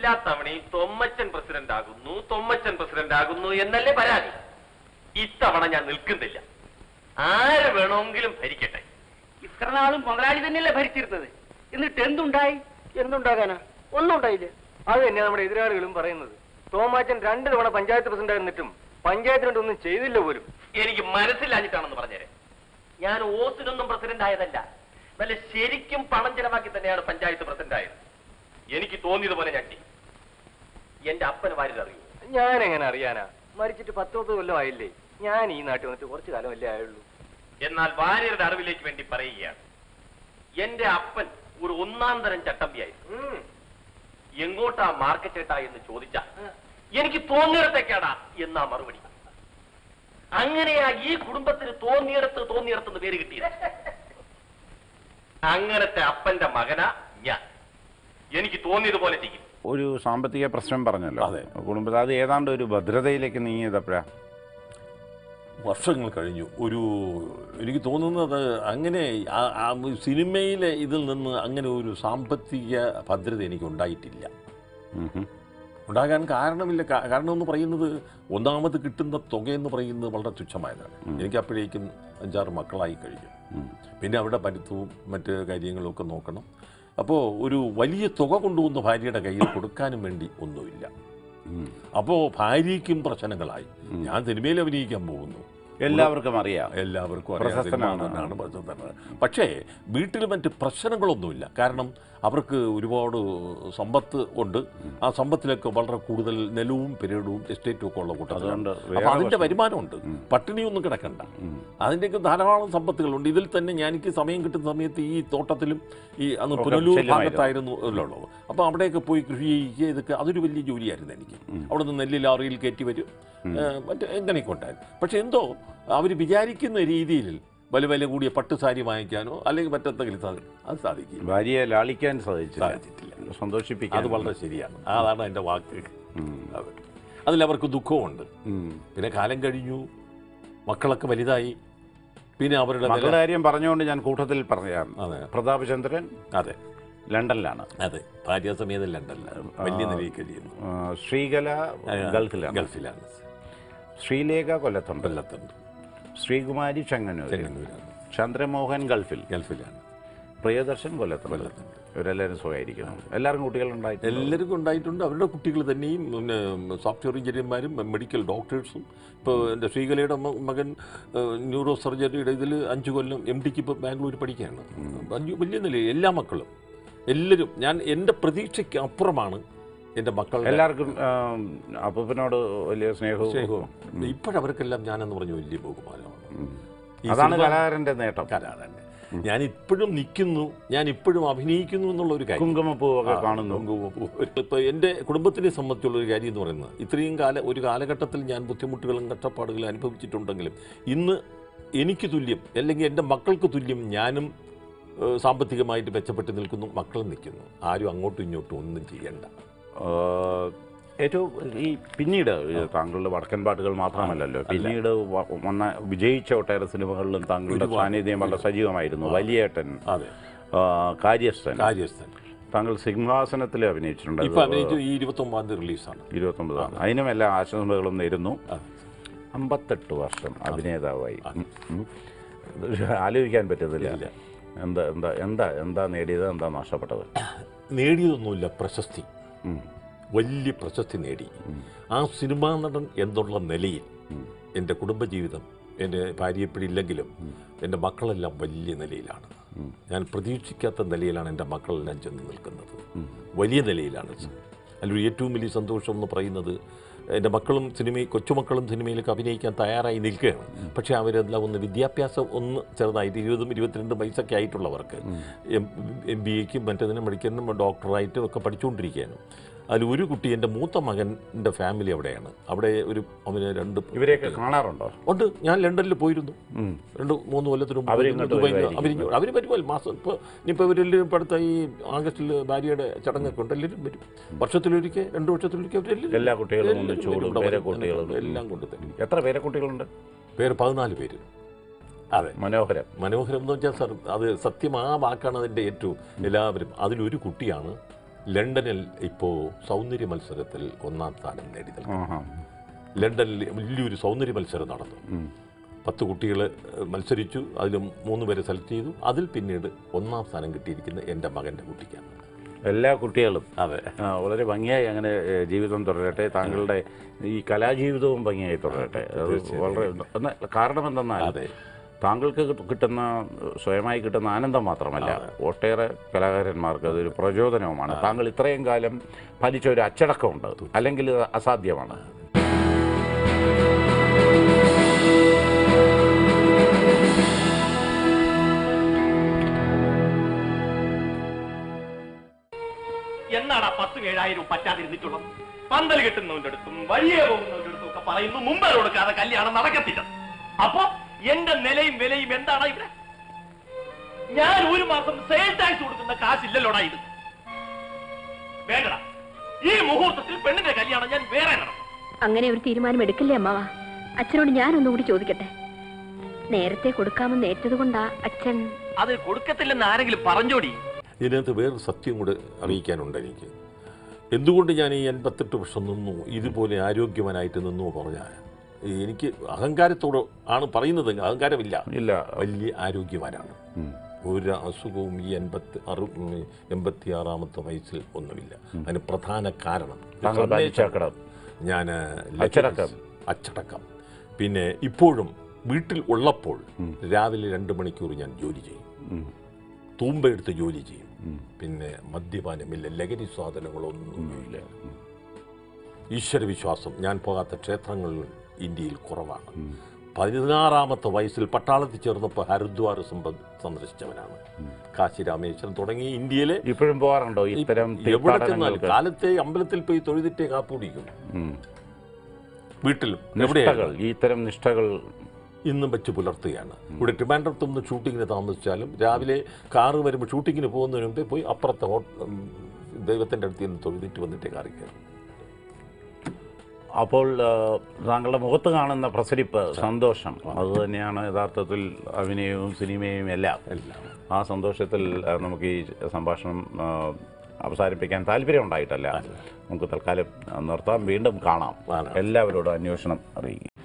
എല്ലാ തവണയും തൊമ്മച്ചൻ പ്രസിഡന്റ് ആകുന്നു തൊമ്മച്ചൻ പ്രസിഡന്റ് ആകുന്നു എന്നല്ലേ പരാതി ഇത്തവണ ഞാൻ നിൽക്കുന്നില്ല ആര് വേണമെങ്കിലും ഭരിക്കട്ടെ ഇത്ര നാളും മുതലാളി തന്നെയല്ലേ ഭരിച്ചിരുന്നത് എന്നിട്ട് എന്തുണ്ടായി എന്തുണ്ടാകാനാ ഒന്നും ഉണ്ടായില്ല അത് തന്നെ നമ്മുടെ എതിരാളികളും പറയുന്നത് തോമാച്ചൻ രണ്ട് തവണ പഞ്ചായത്ത് പ്രസിഡന്റ് ആയിരുന്നിട്ടും പഞ്ചായത്തിനോട് ഒന്നും ചെയ്തില്ല പോലും എനിക്ക് മനസ്സിലാഞ്ഞിട്ടാണെന്ന് പറഞ്ഞേരെ ഞാൻ ഓസിനൊന്നും പ്രസിഡന്റ് ആയതല്ല നല്ല ശരിക്കും പണം ചെലവാക്കി തന്നെയാണ് പഞ്ചായത്ത് പ്രസിഡന്റ് ആയത് എനിക്ക് തോന്നിയതുപോലെ ഞാൻ ചെയ്യും എന്റെ അപ്പന് വാരിത് അറിയൂ ഞാൻ എങ്ങനെ അറിയാനാ മരിച്ചിട്ട് പത്ത് മുപ്പത് കൊല്ലം ആയില്ലേ ഞാൻ ഈ നാട്ടിൽ വന്നിട്ട് കുറച്ചു കാലം അല്ലേ ആയുള്ളൂ എന്നാൽ വാര്യരുടെ അറിവിലേക്ക് വേണ്ടി പറയുകയാണ് എന്റെ അപ്പൻ ഒരു ഒന്നാം തരം ചട്ടമ്പിയായിരുന്നു ഉം. എങ്ങോട്ടാ മാർക്കറ്റേട്ടാ എന്ന് ചോദിച്ചാൽ എനിക്ക് തോന്നിയിടത്തേക്കാടാ എന്നാ മറുപടി അങ്ങനെയാ ഈ കുടുംബത്തിന് തോന്നിയിടത്ത് തോന്നിയിടത്തുനിന്ന് പേര് കിട്ടിയത് അങ്ങനത്തെ അപ്പന്റെ മകനാ ഞാൻ എനിക്ക് തോന്നിയതുപോലെ ചെയ്യും ഒരു സാമ്പത്തിക പ്രശ്നം പറഞ്ഞല്ലോ അതെ. കുടുംബത്തിൽ അത് ഏതാണ്ട് ഒരു ഭദ്രതയിലേക്ക് നീങ്ങിയതപ്പോഴാ വർഷങ്ങൾ കഴിഞ്ഞു ഒരു എനിക്ക് തോന്നുന്നത് അങ്ങനെ ആ- ആ സിനിമയിലെ ഇതിൽ നിന്ന് അങ്ങനെ ഒരു സാമ്പത്തിക ഭദ്രത എനിക്ക് ഉണ്ടായിട്ടില്ല ഉം ഹും. ഉണ്ടാകാൻ കാരണമില്ല കാ- കാരണം എന്ന് പറയുന്നത് ഒന്നാമത് കിട്ടുന്ന തുകയെന്ന് പറയുന്നത് വളരെ തുച്ഛമായതാണ് എനിക്ക് അപ്പോഴേക്കും അഞ്ചാറ് മക്കളായി കഴിഞ്ഞു ഉം. പിന്നെ അവരുടെ പഠിത്തവും മറ്റ് കാര്യങ്ങളും ഒക്കെ നോക്കണം അപ്പോൾ ഒരു വലിയ തുക കൊണ്ടുവന്ന് ഭാര്യയുടെ കയ്യിൽ കൊടുക്കാനും വേണ്ടി ഒന്നുമില്ല ഉം. അപ്പോൾ ഭാര്യയ്ക്കും പ്രശ്നങ്ങളായി ഞാൻ സിനിമയിൽ അഭിനയിക്കാൻ പോകുന്നു എല്ലാവർക്കും അറിയാം എല്ലാവർക്കും അറിയാം പ്രശസ്തനാണ്. സിനിമാ നടനാണ്, പ്രശസ്തനാണ് പക്ഷേ വീട്ടിൽ മറ്റ് പ്രശ്നങ്ങളൊന്നുമില്ല കാരണം അവർക്ക് ഒരുപാട് സമ്പത്ത് ഉണ്ട് ആ സമ്പത്തിലൊക്കെ വളരെ കൂടുതൽ നിലവും പെരേടവും എസ്റ്റേറ്റും ഒക്കെ ഉള്ള കൂട്ടത്തിലാണ് അതുകൊണ്ട് അപ്പോൾ വേറെ അതിൻ്റെ പ്രശ്നം- വരുമാനമുണ്ട് പട്ടിണിയൊന്നും കിടക്കണ്ട അതിൻ്റെയൊക്കെ ധാരാളം സമ്പത്തുകളുണ്ട് ഇതിൽ തന്നെ ഞാൻ എനിക്ക് സമയം കിട്ടുന്ന സമയത്ത് ഈ തോട്ടത്തിലും ഈ അന്ന് ഒക്കെ പുനലൂർ ശല്യമായിരുന്നു. ഭാഗത്തായിരുന്നു ഉള്ളത് അപ്പോൾ അവിടെയൊക്കെ പോയി കൃഷി ചെയ്യുക ഇതൊക്കെ അതൊരു വലിയ ജോലിയായിരുന്നു എനിക്ക് അവിടെ നിന്ന് നെല്ല് ലാറിയിൽ കയറ്റി വരും ഏഹ് മറ്റ് എങ്ങനെയൊക്കെ ഉണ്ടായിരുന്നു പക്ഷെ എന്തോ അവർ വിചാരിക്കുന്ന രീതിയിൽ വില വില കൂടിയ പട്ട് സാരി വാങ്ങിക്കാനോ അല്ലെങ്കിൽ മറ്റെന്തെങ്കിലും സാധനം അത് സാധിക്കില്ല ഭാര്യയെ ലാളിക്കാൻ സാധിച്ചില്ല സാധിച്ചിട്ടില്ല സന്തോഷിപ്പിക്കാൻ അത് വളരെ ശരിയാണ് അതാണ് എൻ്റെ വാക്ക് ഉം. അത് അതിലവർക്ക് ദുഃഖമുണ്ട് ഉം. പിന്നെ കാലം കഴിഞ്ഞു മക്കളൊക്കെ വലുതായി പിന്നെ അവരുടെ നില മക്കളുടെ കാര്യം പറഞ്ഞുകൊണ്ട് ഞാൻ കൂട്ടത്തിൽ പറയാം അതെ പ്രതാപചന്ദ്രൻ അതെ ലണ്ടനിലാണ് അതെ ഭാര്യാസമേതം ലണ്ടനിൽ വലിയ നിലയിൽ കഴിയുന്നു ആ, ശ്രീകല ഗൾഫിലാണ് ഗൾഫിലാണ് ശ്രീലേഖ കൊല്ലത്തുണ്ട് കൊല്ലത്തുണ്ട് ശ്രീകുമാരി ചെങ്ങന്നൂർ ചെങ്ങന്നൂരാണ് ചന്ദ്രമോഹൻ ഗൾഫിൽ ഗൾഫിലാണ് പ്രിയദർശൻ കൊല്ലത്തുണ്ട് കൊല്ലത്തുണ്ട്. ഇവരെല്ലാവരും സുഖമായിരിക്കുന്നു എല്ലാവർക്കും കുട്ടികളുണ്ടായിട്ട് എല്ലാവർക്കും ഉണ്ടായിട്ടുണ്ട് അവരുടെ കുട്ടികൾ തന്നെയും പിന്നെ സോഫ്റ്റ്വെയർ എഞ്ചിനീയർമാരും മെഡിക്കൽ ഡോക്ടേഴ്സും ഇപ്പോൾ എൻ്റെ ശ്രീകലയുടെ മ- മകൻ ന്യൂറോ സർജറിയുടെ ഇതിൽ അഞ്ച് കൊല്ലം എം ഡിക്ക് ഇപ്പോൾ ബാംഗ്ലൂർ പഠിക്കുകയാണ് അഞ്ച് വലിയ നിലയിൽ എല്ലാ മക്കളും എല്ലാവരും ഞാൻ എൻ്റെ പ്രതീക്ഷയ്ക്ക് അപ്പുറമാണ് എൻ്റെ മക്കളുടെ എല്ലാവർക്കും ആ, അപ്പൂപ്പനോട് വലിയ സ്നേഹവും സ്നേഹവും ഇപ്പോഴവർക്കെല്ലാം ഞാനെന്ന് പറഞ്ഞ വലിയ ബഹുമാനമാണ് ഉം. ഈ അതാണ് സിനിമ- കലാകാരന്റെ നേട്ടം കലാകാരൻ ഞാൻ ഇപ്പോഴും നിൽക്കുന്നു ഞാൻ ഇപ്പോഴും അഭിനയിക്കുന്നു എന്നുള്ള ഒരു കാര്യം കുങ്കുമപ്പൂവൊക്കെ ആ, കാണുന്നു കുങ്കുമപ്പൂ. ഇപ്പൊ എൻ്റെ കുടുംബത്തിനെ സംബന്ധിച്ചുള്ള ഒരു കാര്യം എന്ന് പറയുന്നത് ഇത്രയും കാല ഒരു കാലഘട്ടത്തിൽ ഞാൻ ബുദ്ധിമുട്ടുകളും കഷ്ടപ്പാടുകളും അനുഭവിച്ചിട്ടുണ്ടെങ്കിലും ഇന്ന് എനിക്ക് തുല്യം അല്ലെങ്കിൽ എൻ്റെ മക്കൾക്ക് തുല്യം ഞാനും ഏഹ്, സാമ്പത്തികമായിട്ട് മെച്ചപ്പെട്ട് നിൽക്കുന്നു മക്കളും നിൽക്കുന്നു ആരും അങ്ങോട്ടും ഇങ്ങോട്ടും ഒന്നും ചെയ്യണ്ട ആ, ഏറ്റവും ഈ പിന്നീട് ഈ താങ്കളുടെ വടക്കൻ പാട്ടുകൾ മാത്രമല്ലല്ലോ പിന്നീട് വ- വന്ന വിജയിച്ച ഒട്ടേറെ സിനിമകളിലും താങ്കളുടെ ഒരുപാട്. സാന്നിധ്യം വളരെ സജീവമായിരുന്നു വലിയേട്ടൻ അതെ ആ, കാര്യസ്ഥൻ കാര്യസ്ഥൻ താങ്കൾ സിംഹാസനത്തിൽ അഭിനയിച്ചിട്ടുണ്ട് ഇപ്പൊ അഭിനയിച്ചു ഈ ഇരുപത്തി ഒമ്പതാം തീയതി റിലീസാണ് ഇരുപത്തൊമ്പതാം അതിനും എല്ലാ ആശംസകളും നേരുന്നു അതെ. അമ്പത്തെട്ട് വർഷം അഭിനേതാവായി ഉം, ഉം. ഇത് ആലോചിക്കാൻ പറ്റത്തില്ല ഇല്ല. എന്താ എന്താ എന്താ എന്താ നേടിയത് എന്താ നഷ്ടപ്പെട്ടത് നേടിയതൊന്നുമില്ല പ്രശസ്തി ഉം. വലിയ പ്രശസ്തി നേടി ആ സിനിമാ നടൻ എന്നുള്ള നിലയിൽ എൻ്റെ കുടുംബജീവിതം എൻ്റെ ഭാര്യയെപ്പോഴില്ലെങ്കിലും എൻ്റെ മക്കളെല്ലാം വലിയ നിലയിലാണ് ഞാൻ പ്രതീക്ഷിക്കാത്ത നിലയിലാണ് എൻ്റെ മക്കളെല്ലാം ചെന്ന് നിൽക്കുന്നത് വലിയ നിലയിലാണ് അതിലൊരു ഏറ്റവും വലിയ സന്തോഷം എന്ന് പറയുന്നത് എൻ്റെ മക്കളും സിനിമയിൽ കൊച്ചുമക്കളും സിനിമയിലേക്ക് അഭിനയിക്കാൻ തയ്യാറായി നിൽക്കുകയാണ് പക്ഷേ അവരെല്ലാം ഒന്ന് വിദ്യാഭ്യാസം ഒന്ന് ചെറുതായിട്ട് ഇരുപതും ഇരുപത്തിരണ്ടും വയസ്സൊക്കെ ആയിട്ടുള്ളവർക്ക് എം എം ബി എക്കും മറ്റേതിനും മെഡിക്കലിനും ഡോക്ടറായിട്ടും ഒക്കെ പഠിച്ചുകൊണ്ടിരിക്കുകയാണ് അതിൽ ഒരു കുട്ടി എൻ്റെ മൂത്ത മകൻ്റെ ഫാമിലി അവിടെയാണ് അവിടെ ഒരു അവന് രണ്ട് ഇവരെയൊക്കെ കാണാറുണ്ടോ ഉണ്ട് ഞാൻ ലണ്ടനിൽ പോയിരുന്നു രണ്ട് മൂന്ന് കൊല്ലത്തിന് മുമ്പ് അവര് പോയിരുന്നു. ഇങ്ങോട്ട് ദുബായിൽ വരുമായിരിക്കും. അവർ അവർ വരുമല്ലോ മാസം ഇപ്പോൾ ഇനിയിപ്പോൾ ഇവരെല്ലാവരും ഇപ്പോൾ അടുത്ത ഈ ആഗസ്റ്റിൽ ഭാര്യയുടെ ചടങ്ങൊക്കെ ഉണ്ട് എല്ലാവരും വരും വർഷത്തിലൊരിക്കൽ രണ്ട് വർഷത്തിലൊരിക്കൽ അവരെല്ലാവരും എല്ലാ കുട്ടികളും എല്ലാവരും ഒന്നിച്ച് കൂടും, ഇവിടെ വരും. പേരക്കുട്ടികളും. എല്ലാം കൊണ്ട് തരും എത്ര പേരക്കുട്ടികളുണ്ട് പേര് പതിനാല് പേര് അതെ മനോഹരം മനോഹരം എന്ന് വെച്ചാൽ സർ അത് സത്യം ആ വാക്കാണ് അതിൻ്റെ ഏറ്റവും എല്ലാവരും അതിലൊരു കുട്ടിയാണ് ലണ്ടനിൽ ഇപ്പോൾ സൗന്ദര്യ മത്സരത്തിൽ ഒന്നാം സ്ഥാനം നേടി നിൽക്കുന്നു. ആഹാ. ലണ്ടനിൽ വലിയൊരു സൗന്ദര്യ മത്സരം നടന്നു ഉം. പത്ത് കുട്ടികൾ മത്സരിച്ചു അതിൽ മൂന്ന് പേരെ സെലക്ട് ചെയ്തു അതിൽ പിന്നീട് ഒന്നാം സ്ഥാനം കിട്ടിയിരിക്കുന്ന എൻ്റെ മകൻ്റെ കുട്ടിക്കാണ് എല്ലാ കുട്ടികളും അതെ ആ, വളരെ ഭംഗിയായി അങ്ങനെ ഏ, ജീവിതം തുടരട്ടെ താങ്കളുടെ ഈ കലാജീവിതവും ഭംഗിയായി തുടരട്ടെ അത് വളരെ ഒന്ന് കാരണം എന്തെന്നാൽ അതെ താങ്കൾക്ക് കിട്ട- കിട്ടുന്ന സ്വയമായി കിട്ടുന്ന ആനന്ദം മാത്രമല്ല ഒട്ടേറെ കലാകാരന്മാർക്ക് അതൊരു പ്രചോദനവുമാണ് താങ്കൾ ഇത്രയും കാലം ഫലിച്ച ഒരു അച്ചടക്കമുണ്ട് അല്ലെങ്കിൽ ഇത് അസാധ്യമാണ് എന്നാടാ പത്തും ഏഴായിരം പറ്റാതിരുന്നിട്ടുള്ളത് പന്തൽ കെട്ടുന്നവന്റെ അടുത്തും വഴിയെ പോകുന്നവന്റെ അടുത്തും ഒക്കെ പറയുന്നു മുമ്പേ കൊടുക്കാതെ കല്യാണം നടക്കത്തില്ല അപ്പൊ എന്റെ നിലയും വിലയും എന്താണ് ഇവിടെ ഞാൻ ഒരു മാസം സെയിൽ ടാക്സ് കൊടുക്കുന്ന കാശില്ലല്ലോടാ ഇത് വേണ്ടടാ ഈ മുഹൂർത്തത്തിൽ പെണ്ണിന്റെ കല്യാണം ഞാൻ വേറെ നടത്തും അങ്ങനെ ഒരു തീരുമാനം എടുക്കില്ലേ അമ്മാവ അച്ഛനോട് ഞാനൊന്നും കൂടി ചോദിക്കട്ടെ നേരത്തെ കൊടുക്കാമെന്ന് ഏറ്റതുകൊണ്ടാ അച്ഛൻ അത് കൊടുക്കത്തില്ലെന്ന് ആരെങ്കിലും പറഞ്ഞോടി ഇതിനകത്ത് വേറൊരു സത്യം കൂടെ അറിയിക്കാനുണ്ട് എനിക്ക് എന്തുകൊണ്ട് ഞാൻ ഈ എൺപത്തെട്ട് വർഷം നിന്നു ഇതുപോലെ ആരോഗ്യവാനായിട്ട് നിന്നു പറഞ്ഞാൽ എനിക്ക് അഹങ്കാരത്തോട് ആണ് പറയുന്നത് അഹങ്കാരമില്ല ഇല്ല വലിയ ആരോഗ്യവാനാണ് ഉം. ഒരു അസുഖവും ഈ എൺപത്തി അറു എൺപത്തി ആറാമത്തെ വയസ്സിൽ ഒന്നുമില്ല അതിന് പ്രധാന കാരണം താങ്കൾ ഭരിച്ചക്കടം. ഞാൻ അച്ചടക്കം. അച്ചടക്കം പിന്നെ ഇപ്പോഴും വീട്ടിൽ ഉള്ളപ്പോൾ രാവിലെ രണ്ട് മണിക്കൂർ ഞാൻ ജോലി ചെയ്യും ഉം. തൂമ്പയെടുത്ത് ജോലി ചെയ്യും ഉം. പിന്നെ മദ്യപാനമില്ല ലഹരി സാധനങ്ങളൊന്നുമില്ല ഉം. ഈശ്വരവിശ്വാസം ഞാൻ പോകാത്ത ക്ഷേത്രങ്ങൾ ഇന്ത്യയിൽ കുറവാണ് പതിനാറാമത്തെ വയസ്സിൽ പട്ടാളത്തിൽ ചേർന്നപ്പോൾ ഹരിദ്വാർ സമ്പ സന്ദർശിച്ചവനാണ് കാശി രാമേശ്വരം തുടങ്ങി ഇന്ത്യയിലെ ഇപ്പോഴും പോകാറുണ്ടോ ഇത്തരം എവിടെ ചെന്നാലും തീർത്ഥാടനങ്ങൾക്ക് കാലത്തെ അമ്പലത്തിൽ പോയി തൊഴുതിട്ടേ കാപ്പുടിക്കും ഉം. വീട്ടിലും നിഷ്ഠകൾ എവിടെയാണ് ഈ ഇത്തരം നിഷ്ഠകൾ ഇന്നും വെച്ച് പുലർത്തുകയാണ് ഇവിടെ ട്രിവാൻഡ്രത്ത് നിന്ന് ഷൂട്ടിങ്ങിന് താമസിച്ചാലും രാവിലെ കാറ് വരുമ്പോൾ ഷൂട്ടിങ്ങിന് പോകുന്നതിന് മുമ്പേ പോയി അപ്പുറത്തെ ഹോ ദൈവത്തിൻ്റെ അടുത്ത് നിന്ന് തൊഴുതിട്ട് വന്നിട്ടേ കാറി കയറും അപ്പോൾ ആ, താങ്കളുടെ മുഖത്ത് കാണുന്ന പ്രസരിപ്പ് സന്തോഷം അത് തന്നെയാണ് യഥാർത്ഥത്തിൽ അഭിനയവും സിനിമയും എല്ലാം ആ സന്തോഷത്തിൽ ആ, നമുക്ക് ഈ സംഭാഷണം ആ, അവസാനിപ്പിക്കാൻ താല്പര്യം ഉണ്ടായിട്ടല്ല നമുക്ക് തൽക്കാലം നിർത്താം വീണ്ടും കാണാം കാണാം. എല്ലാവരോടും അന്വേഷണം അറിയിക്കുക